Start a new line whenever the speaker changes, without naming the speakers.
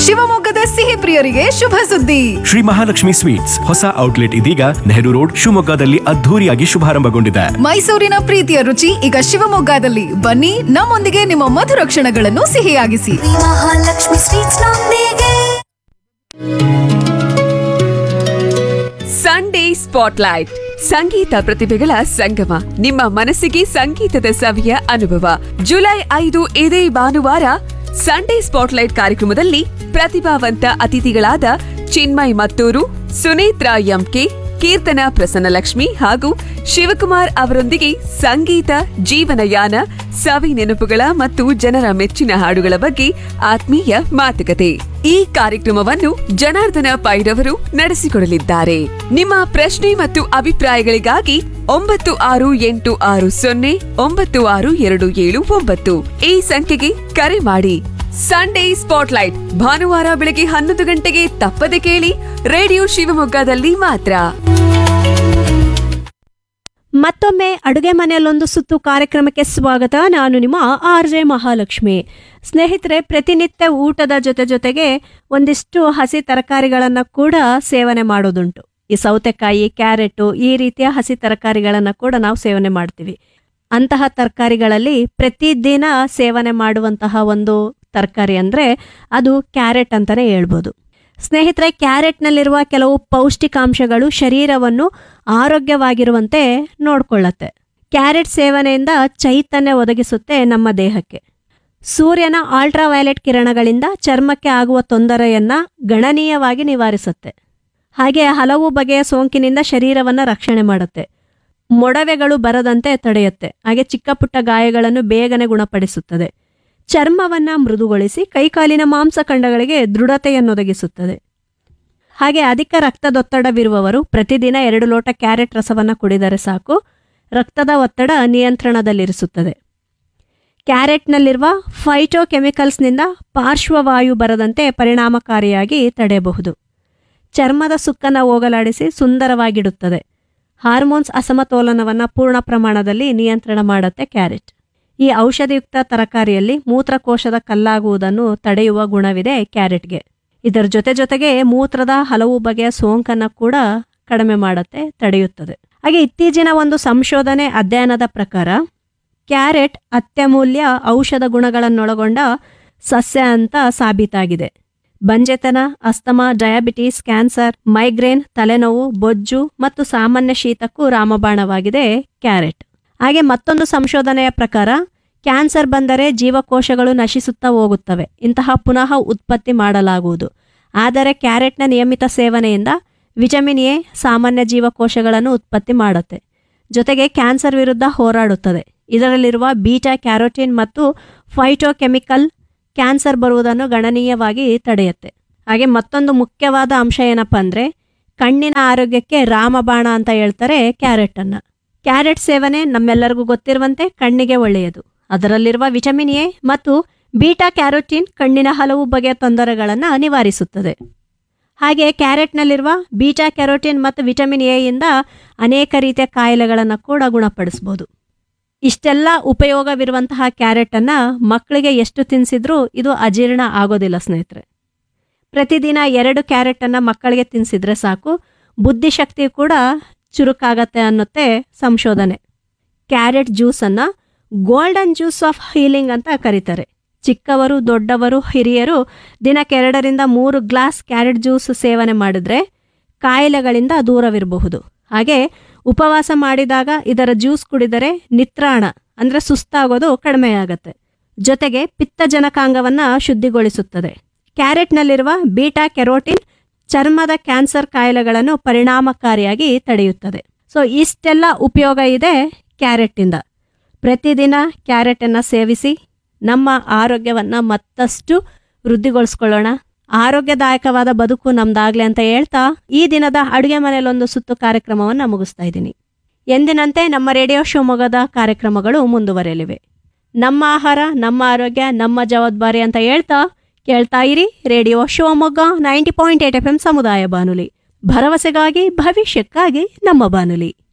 ಶಿವಮೊಗ್ಗದ ಸಿಹಿ ಪ್ರಿಯರಿಗೆ ಶುಭ ಸುದ್ದಿ
ಶ್ರೀ ಮಹಾಲಕ್ಷ್ಮಿ ಸ್ವೀಟ್ಸ್ ಹೊಸ ಔಟ್ಲೆಟ್ ಇದೀಗ ನೆಹರು ರೋಡ್ ಶಿವಮೊಗ್ಗದಲ್ಲಿ ಅದ್ಧೂರಿಯಾಗಿ ಶುಭಾರಂಭಗೊಂಡಿದೆ
ಮೈಸೂರಿನ ಪ್ರೀತಿಯ ರುಚಿ ಈಗ ಶಿವಮೊಗ್ಗದಲ್ಲಿ ಬನ್ನಿ ನಮ್ಮೊಂದಿಗೆ ನಿಮ್ಮ ಮಧುರ ಕ್ಷಣಗಳನ್ನು ಸಿಹಿಯಾಗಿಸಿ
ಶ್ರೀ ಮಹಾಲಕ್ಷ್ಮಿ ಸ್ವೀಟ್ಸ್ ನೊಂದಿಗೆ
ಸಂಡೇ ಸ್ಪಾಟ್ಲೈಟ್ ಸಂಗೀತ ಪ್ರತಿಭೆಗಳ ಸಂಗಮ ನಿಮ್ಮ ಮನಸ್ಸಿಗೆ ಸಂಗೀತದ ಸವಿಯ ಅನುಭವ ಜುಲೈ ಐದು ಇದೇ ಭಾನುವಾರ ಸಂಡೇ ಸ್ಪಾಟ್ಲೈಟ್ ಕಾರ್ಯಕ್ರಮದಲ್ಲಿ ಪ್ರತಿಭಾವಂತ ಅತಿಥಿಗಳಾದ ಚಿನ್ಮಯ್ ಮತ್ತೂರು ಸುನೇತ್ರ ಎಂಕೆ ಕೀರ್ತನ ಪ್ರಸನ್ನಲಕ್ಷ್ಮಿ ಹಾಗೂ ಶಿವಕುಮಾರ್ ಅವರೊಂದಿಗೆ ಸಂಗೀತ ಜೀವನಯಾನ ಸವಿ ನೆನಪುಗಳ ಮತ್ತು ಜನರ ಮೆಚ್ಚಿನ ಹಾಡುಗಳ ಬಗ್ಗೆ ಆತ್ಮೀಯ ಮಾತುಕತೆ ಈ ಕಾರ್ಯಕ್ರಮವನ್ನು ಜನಾರ್ದನ ಪೈರವರು ನಡೆಸಿಕೊಡಲಿದ್ದಾರೆ ನಿಮ್ಮ ಪ್ರಶ್ನೆ ಮತ್ತು ಅಭಿಪ್ರಾಯಗಳಿಗಾಗಿ ಒಂಬತ್ತು ಆರು ಎಂಟು ಆರು ಸೊನ್ನೆ ಒಂಬತ್ತು ಆರು ಎರಡು ಏಳು ಒಂಬತ್ತು ಈ ಸಂಖ್ಯೆಗೆ ಕರೆ ಮಾಡಿ ಸಂಡೇ ಸ್ಪಾಟ್ಲೈಟ್ ಭಾನುವಾರ ಬೆಳಗ್ಗೆ ಹನ್ನೊಂದು ಗಂಟೆಗೆ ತಪ್ಪದೆ ಕೇಳಿ ರೇಡಿಯೋ ಶಿವಮೊಗ್ಗದಲ್ಲಿ ಮಾತ್ರ
ಮತ್ತೊಮ್ಮೆ ಅಡುಗೆ ಮನೆಯಲ್ಲೊಂದು ಸುತ್ತು ಕಾರ್ಯಕ್ರಮಕ್ಕೆ ಸ್ವಾಗತ ನಾನು ನಿಮ್ಮ ಆರ್ ಜೆ ಮಹಾಲಕ್ಷ್ಮಿ ಸ್ನೇಹಿತರೆ ಪ್ರತಿನಿತ್ಯ ಊಟದ ಜೊತೆ ಜೊತೆಗೆ ಒಂದಿಷ್ಟು ಹಸಿ ತರಕಾರಿಗಳನ್ನು ಕೂಡ ಸೇವನೆ ಮಾಡೋದುಂಟು ಈ ಸೌತೆಕಾಯಿ ಕ್ಯಾರೆಟು ಈ ರೀತಿಯ ಹಸಿ ತರಕಾರಿಗಳನ್ನು ಕೂಡ ನಾವು ಸೇವನೆ ಮಾಡ್ತೀವಿ ಅಂತಹ ತರಕಾರಿಗಳಲ್ಲಿ ಪ್ರತಿದಿನ ಸೇವನೆ ಮಾಡುವಂತಹ ಒಂದು ತರಕಾರಿ ಅಂದರೆ ಅದು ಕ್ಯಾರೆಟ್ ಅಂತಲೇ ಹೇಳ್ಬೋದು ಸ್ನೇಹಿತರೆ ಕ್ಯಾರೆಟ್ನಲ್ಲಿರುವ ಕೆಲವು ಪೌಷ್ಟಿಕಾಂಶಗಳು ಶರೀರವನ್ನು ಆರೋಗ್ಯವಾಗಿರುವಂತೆ ನೋಡ್ಕೊಳ್ಳತ್ತೆ ಕ್ಯಾರೆಟ್ ಸೇವನೆಯಿಂದ ಚೈತನ್ಯ ಒದಗಿಸುತ್ತೆ ನಮ್ಮ ದೇಹಕ್ಕೆ ಸೂರ್ಯನ ಅಲ್ಟ್ರಾವೈಲೆಟ್ ಕಿರಣಗಳಿಂದ ಚರ್ಮಕ್ಕೆ ಆಗುವ ತೊಂದರೆಯನ್ನ ಗಣನೀಯವಾಗಿ ನಿವಾರಿಸುತ್ತೆ ಹಾಗೆ ಹಲವು ಬಗೆಯ ಸೋಂಕಿನಿಂದ ಶರೀರವನ್ನು ರಕ್ಷಣೆ ಮಾಡುತ್ತೆ ಮೊಡವೆಗಳು ಬರದಂತೆ ತಡೆಯುತ್ತೆ ಹಾಗೆ ಚಿಕ್ಕ ಪುಟ್ಟ ಗಾಯಗಳನ್ನು ಬೇಗನೆ ಗುಣಪಡಿಸುತ್ತದೆ ಚರ್ಮವನ್ನ ಮೃದುಗೊಳಿಸಿ ಕೈಕಾಲಿನ ಮಾಂಸಖಂಡಗಳಿಗೆ ದೃಢತೆಯನ್ನೊದಗಿಸುತ್ತದೆ ಹಾಗೆ ಅಧಿಕ ರಕ್ತದೊತ್ತಡವಿರುವವರು ಪ್ರತಿದಿನ ಎರಡು ಲೋಟ ಕ್ಯಾರೆಟ್ ರಸವನ್ನು ಕುಡಿದರೆ ಸಾಕು ರಕ್ತದ ಒತ್ತಡ ನಿಯಂತ್ರಣದಲ್ಲಿರಿಸುತ್ತದೆ ಕ್ಯಾರೆಟ್ನಲ್ಲಿರುವ ಫೈಟೋಕೆಮಿಕಲ್ಸ್ನಿಂದ ಪಾರ್ಶ್ವವಾಯು ಬರದಂತೆ ಪರಿಣಾಮಕಾರಿಯಾಗಿ ತಡೆಯಬಹುದು ಚರ್ಮದ ಸುಕ್ಕನ್ನು ಹೋಗಲಾಡಿಸಿ ಸುಂದರವಾಗಿಡುತ್ತದೆ ಹಾರ್ಮೋನ್ಸ್ ಅಸಮತೋಲನವನ್ನು ಪೂರ್ಣ ಪ್ರಮಾಣದಲ್ಲಿ ನಿಯಂತ್ರಣ ಮಾಡುತ್ತೆ ಕ್ಯಾರೆಟ್ ಈ ಔಷಧಿಯುಕ್ತ ತರಕಾರಿಯಲ್ಲಿ ಮೂತ್ರಕೋಶದ ಕಲ್ಲಾಗುವುದನ್ನು ತಡೆಯುವ ಗುಣವಿದೆ ಕ್ಯಾರೆಟ್ಗೆ ಇದರ ಜೊತೆ ಜೊತೆಗೆ ಮೂತ್ರದ ಹಲವು ಬಗೆಯ ಸೋಂಕನ್ನು ಕೂಡ ಕಡಿಮೆ ಮಾಡುತ್ತೆ ತಡೆಯುತ್ತದೆ ಹಾಗೆ ಇತ್ತೀಚಿನ ಒಂದು ಸಂಶೋಧನೆ ಅಧ್ಯಯನದ ಪ್ರಕಾರ ಕ್ಯಾರೆಟ್ ಅತ್ಯಮೂಲ್ಯ ಔಷಧ ಗುಣಗಳನ್ನೊಳಗೊಂಡ ಸಸ್ಯ ಅಂತ ಸಾಬೀತಾಗಿದೆ ಬಂಜೆತನ ಅಸ್ತಮಾ ಡಯಾಬಿಟಿಸ್ ಕ್ಯಾನ್ಸರ್ ಮೈಗ್ರೇನ್ ತಲೆನೋವು ಬೊಜ್ಜು ಮತ್ತು ಸಾಮಾನ್ಯ ಶೀತಕ್ಕೂ ರಾಮಬಾಣವಾಗಿದೆ ಕ್ಯಾರೆಟ್ ಹಾಗೆ ಮತ್ತೊಂದು ಸಂಶೋಧನೆಯ ಪ್ರಕಾರ ಕ್ಯಾನ್ಸರ್ ಬಂದರೆ ಜೀವಕೋಶಗಳು ನಶಿಸುತ್ತಾ ಹೋಗುತ್ತವೆ ಇಂತಹ ಪುನಃ ಉತ್ಪತ್ತಿ ಮಾಡಲಾಗುವುದು ಆದರೆ ಕ್ಯಾರೆಟ್ನ ನಿಯಮಿತ ಸೇವನೆಯಿಂದ ವಿಟಮಿನ್ ಎ ಸಾಮಾನ್ಯ ಜೀವಕೋಶಗಳನ್ನು ಉತ್ಪತ್ತಿ ಮಾಡುತ್ತೆ ಜೊತೆಗೆ ಕ್ಯಾನ್ಸರ್ ವಿರುದ್ಧ ಹೋರಾಡುತ್ತದೆ ಇದರಲ್ಲಿರುವ ಬೀಟಾ ಕ್ಯಾರೋಟಿನ್ ಮತ್ತು ಫೈಟೋಕೆಮಿಕಲ್ ಕ್ಯಾನ್ಸರ್ ಬರುವುದನ್ನು ಗಣನೀಯವಾಗಿ ತಡೆಯುತ್ತೆ ಹಾಗೆ ಮತ್ತೊಂದು ಮುಖ್ಯವಾದ ಅಂಶ ಏನಪ್ಪ ಅಂದರೆ ಕಣ್ಣಿನ ಆರೋಗ್ಯಕ್ಕೆ ರಾಮಬಾಣ ಅಂತ ಹೇಳ್ತಾರೆ ಕ್ಯಾರೆಟನ್ನು ಕ್ಯಾರೆಟ್ ಸೇವನೆ ನಮ್ಮೆಲ್ಲರಿಗೂ ಗೊತ್ತಿರುವಂತೆ ಕಣ್ಣಿಗೆ ಒಳ್ಳೆಯದು ಅದರಲ್ಲಿರುವ ವಿಟಮಿನ್ ಎ ಮತ್ತು ಬೀಟಾ ಕ್ಯಾರೋಟಿನ್ ಕಣ್ಣಿನ ಹಲವು ಬಗೆಯ ತೊಂದರೆಗಳನ್ನು ನಿವಾರಿಸುತ್ತದೆ ಹಾಗೆ ಕ್ಯಾರೆಟ್ನಲ್ಲಿರುವ ಬೀಟಾ ಕ್ಯಾರೋಟಿನ್ ಮತ್ತು ವಿಟಮಿನ್ ಎ ಇಂದ ಅನೇಕ ರೀತಿಯ ಕಾಯಿಲೆಗಳನ್ನು ಕೂಡ ಗುಣಪಡಿಸ್ಬೋದು ಇಷ್ಟೆಲ್ಲ ಉಪಯೋಗವಿರುವಂತಹ ಕ್ಯಾರೆಟನ್ನು ಮಕ್ಕಳಿಗೆ ಎಷ್ಟು ತಿನ್ನಿಸಿದ್ರೂ ಇದು ಅಜೀರ್ಣ ಆಗೋದಿಲ್ಲ ಸ್ನೇಹಿತರೆ ಪ್ರತಿದಿನ ಎರಡು ಕ್ಯಾರೆಟನ್ನು ಮಕ್ಕಳಿಗೆ ತಿನ್ನಿಸಿದ್ರೆ ಸಾಕು ಬುದ್ಧಿಶಕ್ತಿ ಕೂಡ ಚುರುಕಾಗತ್ತೆ ಅನ್ನುತ್ತೆ ಸಂಶೋಧನೆ ಕ್ಯಾರೆಟ್ ಜ್ಯೂಸನ್ನು ಗೋಲ್ಡನ್ ಜ್ಯೂಸ್ ಆಫ್ ಹೀಲಿಂಗ್ ಅಂತ ಕರೀತಾರೆ ಚಿಕ್ಕವರು ದೊಡ್ಡವರು ಹಿರಿಯರು ದಿನಕ್ಕೆ ಎರಡರಿಂದ ಮೂರು ಗ್ಲಾಸ್ ಕ್ಯಾರೆಟ್ ಜ್ಯೂಸ್ ಸೇವನೆ ಮಾಡಿದ್ರೆ ಕಾಯಿಲೆಗಳಿಂದ ದೂರವಿರಬಹುದು ಹಾಗೆ ಉಪವಾಸ ಮಾಡಿದಾಗ ಇದರ ಜ್ಯೂಸ್ ಕುಡಿದರೆ ನಿತ್ರಾಣ ಅಂದರೆ ಸುಸ್ತಾಗೋದು ಕಡಿಮೆಯಾಗತ್ತೆ ಜೊತೆಗೆ ಪಿತ್ತಜನಕಾಂಗವನ್ನು ಶುದ್ಧಿಗೊಳಿಸುತ್ತದೆ ಕ್ಯಾರೆಟ್ನಲ್ಲಿರುವ ಬೀಟಾ ಕೆರೋಟಿನ್ ಚರ್ಮದ ಕ್ಯಾನ್ಸರ್ ಕಾಯಿಲೆಗಳನ್ನು ಪರಿಣಾಮಕಾರಿಯಾಗಿ ತಡೆಯುತ್ತದೆ ಸೊ ಇಷ್ಟೆಲ್ಲ ಉಪಯೋಗ ಇದೆ ಕ್ಯಾರೆಟ್ಟಿಂದ ಪ್ರತಿದಿನ ಕ್ಯಾರೆಟನ್ನು ಸೇವಿಸಿ ನಮ್ಮ ಆರೋಗ್ಯವನ್ನು ಮತ್ತಷ್ಟು ವೃದ್ಧಿಗೊಳಿಸ್ಕೊಳ್ಳೋಣ ಆರೋಗ್ಯದಾಯಕವಾದ ಬದುಕು ನಮ್ದಾಗ್ಲಿ ಅಂತ ಹೇಳ್ತಾ ಈ ದಿನದ ಅಡುಗೆ ಮನೆಯಲ್ಲೊಂದು ಸುತ್ತು ಕಾರ್ಯಕ್ರಮವನ್ನು ಮುಗಿಸ್ತಾ ಇದ್ದೀನಿ ಎಂದಿನಂತೆ ನಮ್ಮ ರೇಡಿಯೋ ಶಿವಮೊಗ್ಗದ ಕಾರ್ಯಕ್ರಮಗಳು ಮುಂದುವರೆಯಲಿವೆ ನಮ್ಮ ಆಹಾರ ನಮ್ಮ ಆರೋಗ್ಯ ನಮ್ಮ ಜವಾಬ್ದಾರಿ ಅಂತ ಹೇಳ್ತಾ ಕೇಳ್ತಾ ಇರಿ radio Shivamogga ninety point eight F M ಸಮುದಾಯ ಬಾನುಲಿ ಭರವಸೆಗಾಗಿ ಭವಿಷ್ಯಕ್ಕಾಗಿ ನಮ್ಮ ಬಾನುಲಿ